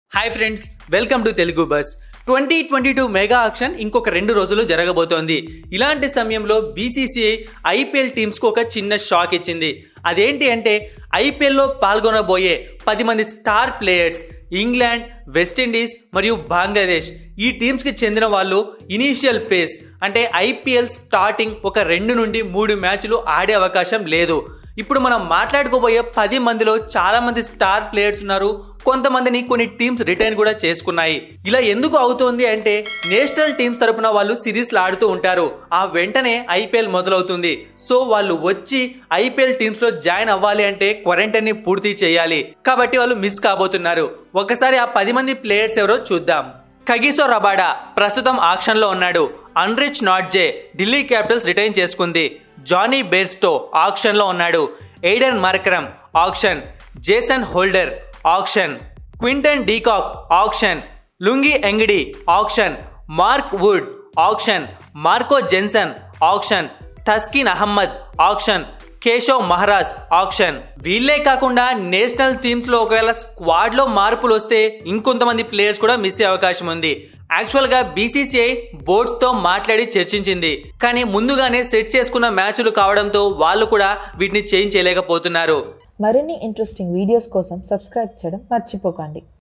hi friends welcome to Telugu buzz twenty twenty two mega auction ఇంకొక రెండు రోజులు జరగబోతోంది ఇలాంటి సమయంలో బీసీసీఐ ఐపీఎల్ టీమ్స్కు ఒక చిన్న షాక్ ఇచ్చింది అదేంటి అంటే ఐపీఎల్లో పాల్గొనబోయే పది మంది స్టార్ ప్లేయర్స్ ఇంగ్లాండ్ వెస్టిండీస్ మరియు బంగ్లాదేశ్ ఈ టీమ్స్కి చెందిన వాళ్ళు ఇనీషియల్ పేస్ అంటే ఐపీఎల్ స్టార్టింగ్ ఒక రెండు నుండి మూడు మ్యాచ్లు ఆడే అవకాశం లేదు ఇప్పుడు మనం మాట్లాడుకోబోయే పది మందిలో చాలా మంది స్టార్ ప్లేయర్స్ ఉన్నారు కొంతమందిని కొన్ని టీమ్స్ రిటైన్ కూడా చేసుకున్నాయి ఇలా ఎందుకు అవుతుంది అంటే నేషనల్ టీమ్స్ తరపున వాళ్ళు సిరీస్లు ఆడుతూ ఉంటారు ఆ వెంటనే ఐపీఎల్ మొదలవుతుంది సో వాళ్ళు వచ్చి ఐపీఎల్ టీమ్స్ లో జాయిన్ అవ్వాలి అంటే క్వారంటైన్ ని పూర్తి చేయాలి కాబట్టి వాళ్ళు మిస్ కాబోతున్నారు ఒకసారి ఆ పది మంది ప్లేయర్స్ ఎవరో చూద్దాం కగిసో రబాడా ప్రస్తుతం ఆక్షన్ లో ఉన్నాడు Anrich Nortje Delhi Capitals retain చేసుకుంది జానీ బేర్స్టో ఆక్షన్ లో ఉన్నాడు Aiden Markram auction Jason Holder auction Quinton de Kock auction Lungi Ngidi auction Mark Wood auction Marco Jansen auction Taskin Ahmed auction Keshav Maharaj auction వీళ్ళే కాకుండా నేషనల్ టీమ్స్ లో ఒకవేళ స్క్వాడ్ లో మార్పులు వస్తే ఇంకొంతమంది ప్లేయర్స్ కూడా మిస్ అయ్యే అవకాశం ఉంది యాక్చువల్ గా బీసీసీఐ బోర్డ్స్ తో మాట్లాడి చర్చించింది కానీ ముందుగానే సెట్ చేసుకున్న మ్యాచ్లు కావడంతో వాళ్ళు కూడా వీటిని చేంజ్ చేయలేకపోతున్నారు మరిన్ని ఇంట్రెస్టింగ్ వీడియోస్ కోసం సబ్స్క్రైబ్ చేయడం మర్చిపోకండి